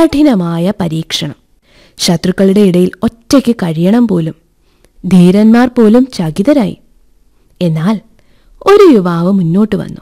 കഠിനമായ പരീക്ഷണം ശത്രുക്കളുടെ ഇടയിൽ ഒറ്റയ്ക്ക് കഴിയണം പോലും ധീരന്മാർ പോലും ചകിതരായി എന്നാൽ ഒരു യുവാവ് മുന്നോട്ട് വന്നു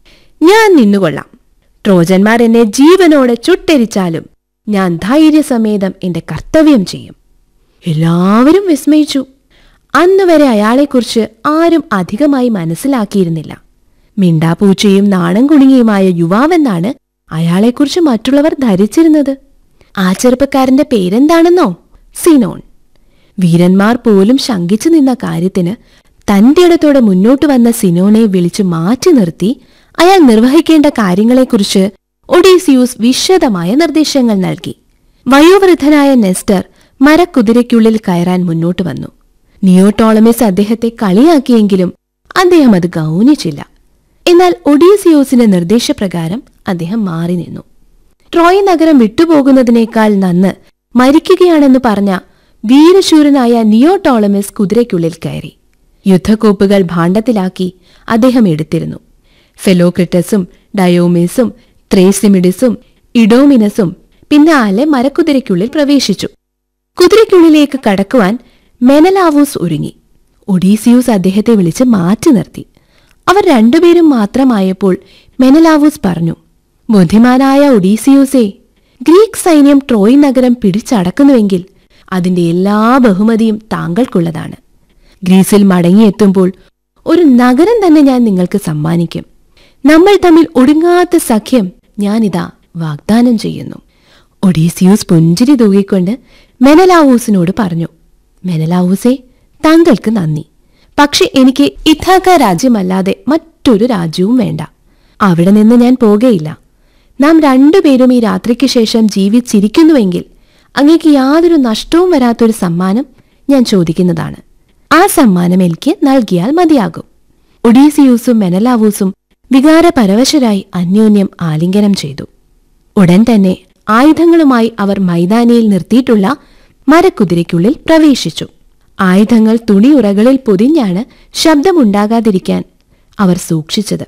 ഞാൻ നിന്നുകൊള്ളാം ട്രോജന്മാർ എന്നെ ജീവനോടെ ചുട്ടെരിച്ചാലും ഞാൻ ധൈര്യസമേതം എന്റെ കർത്തവ്യം ചെയ്യും എല്ലാവരും വിസ്മയിച്ചു അന്നുവരെ അയാളെക്കുറിച്ച് ആരും അധികമായി മനസ്സിലാക്കിയിരുന്നില്ല മിണ്ടാപ്പൂച്ചയും നാണം കുണുങ്ങിയുമായ യുവാവെന്നാണ് അയാളെക്കുറിച്ച് മറ്റുള്ളവർ ധരിച്ചിരുന്നത് ആ ചെറുപ്പക്കാരന്റെ പേരെന്താണെന്നോ സിനോൺ വീരന്മാർ പോലും ശങ്കിച്ചു നിന്ന കാര്യത്തിന് തന്റെ ഇടത്തോടെ മുന്നോട്ട് വന്ന സിനോനെ വിളിച്ചു മാറ്റി നിർത്തി അയാൾ നിർവഹിക്കേണ്ട കാര്യങ്ങളെക്കുറിച്ച് ഒഡീസിയൂസ് വിശദമായ നിർദ്ദേശങ്ങൾ നൽകി വയോവൃദ്ധനായ നെസ്റ്റർ മരക്കുതിരയ്ക്കുള്ളിൽ കയറാൻ മുന്നോട്ട് വന്നു നിയോട്ടോളമിസ് അദ്ദേഹത്തെ കളിയാക്കിയെങ്കിലും അദ്ദേഹം അത് ഗൗനിച്ചില്ല എന്നാൽ ഒഡീസിയോസിന്റെ നിർദ്ദേശപ്രകാരം അദ്ദേഹം മാറി നിന്നു ട്രോയ് നഗരം വിട്ടുപോകുന്നതിനേക്കാൾ നന്ന് മരിക്കുകയാണെന്ന് പറഞ്ഞ വീരശൂരനായ നിയോടോളമിസ് കുതിരയ്ക്കുള്ളിൽ കയറി യുദ്ധക്കോപ്പുകൾ ഭാണ്ഡത്തിലാക്കി അദ്ദേഹം എടുത്തിരുന്നു ഫെലോക്രിറ്റസും ഡയോമിസും ത്രേസിമിഡിസും ഇഡോമിനസും പിന്നാലെ മരക്കുതിരയ്ക്കുള്ളിൽ പ്രവേശിച്ചു കുതിരയ്ക്കുള്ളിലേക്ക് കടക്കുവാൻ മെനലാവൂസ് ഒരുങ്ങി ഒഡീസിയൂസ് അദ്ദേഹത്തെ വിളിച്ച് മാറ്റി നിർത്തി അവർ രണ്ടുപേരും മാത്രമായപ്പോൾ മെനലാവൂസ് പറഞ്ഞു ബുദ്ധിമാനായ ഒഡീസിയൂസേ ഗ്രീക്ക് സൈന്യം ട്രോയ് നഗരം പിടിച്ചടക്കുന്നുവെങ്കിൽ അതിന്റെ എല്ലാ ബഹുമതിയും താങ്കൾക്കുള്ളതാണ് ഗ്രീസിൽ മടങ്ങിയെത്തുമ്പോൾ ഒരു നഗരം തന്നെ ഞാൻ നിങ്ങൾക്ക് സമ്മാനിക്കും നമ്മൾ തമ്മിൽ ഒടുങ്ങാത്ത സഖ്യം ഞാനിതാ വാഗ്ദാനം ചെയ്യുന്നു ഒഡീസിയൂസ് പുഞ്ചിരി തൂകിക്കൊണ്ട് മെനലാവൂസിനോട് പറഞ്ഞു മെനലാവൂസേ താങ്കൾക്ക് നന്ദി പക്ഷെ എനിക്ക് ഇഥാക്ക രാജ്യമല്ലാതെ മറ്റൊരു രാജ്യവും വേണ്ട അവിടെ നിന്ന് ഞാൻ പോകയില്ല നാം രണ്ടുപേരും ഈ രാത്രിക്ക് ശേഷം ജീവിച്ചിരിക്കുന്നുവെങ്കിൽ അങ്ങേക്ക് യാതൊരു നഷ്ടവും വരാത്തൊരു സമ്മാനം ഞാൻ ചോദിക്കുന്നതാണ് ആ സമ്മാനം എനിക്ക് നൽകിയാൽ മതിയാകും ഒഡീസിയൂസും മെനലാവൂസും വികാരപരവശരായി അന്യോന്യം ആലിംഗനം ചെയ്തു ഉടൻ തന്നെ ആയുധങ്ങളുമായി അവർ മൈതാനിയിൽ നിർത്തിയിട്ടുള്ള മരക്കുതിരയ്ക്കുള്ളിൽ പ്രവേശിച്ചു ആയുധങ്ങൾ തുണിയുറകളിൽ പൊതിഞ്ഞാണ് ശബ്ദമുണ്ടാകാതിരിക്കാൻ അവർ സൂക്ഷിച്ചത്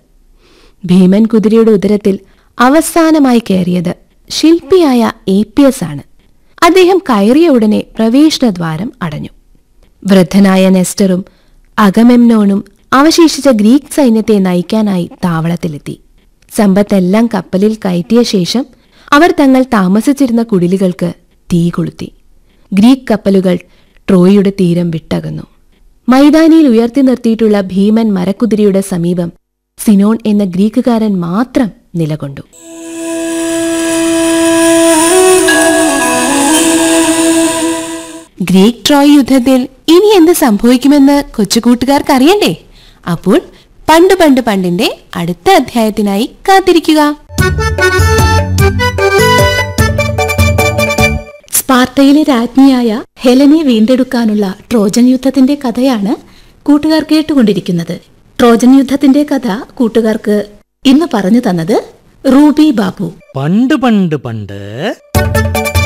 ഭീമൻ കുതിരയുടെ ഉദരത്തിൽ അവസാനമായി കയറിയത് ശില്പിയായ ഏപ്പിയസ് ആണ് അദ്ദേഹം കയറിയ ഉടനെ പ്രവേശനദ്വാരം അടഞ്ഞു വൃദ്ധനായ നെസ്റ്ററും അഗമെമ്നോണും അവശേഷിച്ച ഗ്രീക്ക് സൈന്യത്തെ നയിക്കാനായി താവളത്തിലെത്തി സമ്പത്തെല്ലാം കപ്പലിൽ കയറ്റിയ ശേഷം അവർ തങ്ങൾ താമസിച്ചിരുന്ന കുടിലുകൾക്ക് തീ കൊളുത്തി ഗ്രീക്ക് കപ്പലുകൾ ട്രോയിയുടെ തീരം വിട്ടകന്നു മൈതാനിയിൽ ഉയർത്തി നിർത്തിയിട്ടുള്ള ഭീമൻ മരക്കുതിരയുടെ സമീപം സിനോൺ എന്ന ഗ്രീക്കുകാരൻ മാത്രം നിലകൊണ്ടു ഗ്രീക്ക് ട്രോയ് യുദ്ധത്തിൽ ഇനി എന്ത് സംഭവിക്കുമെന്ന് കൊച്ചുകൂട്ടുകാർക്ക് അറിയണ്ടേ അപ്പോൾ പണ്ട് പണ്ട് പണ്ടിന്റെ അടുത്ത അധ്യായത്തിനായി കാത്തിരിക്കുക സ്പാർട്ടയിലെ രാജ്ഞിയായ ഹെലനെ വീണ്ടെടുക്കാനുള്ള ട്രോജൻ യുദ്ധത്തിന്റെ കഥയാണ് കൂട്ടുകാർ കേട്ടുകൊണ്ടിരിക്കുന്നത് ട്രോജൻ യുദ്ധത്തിന്റെ കഥ കൂട്ടുകാർക്ക് ഇന്ന് പറഞ്ഞു തന്നത് റൂബി ബാബു പണ്ട് പണ്ട് പണ്ട്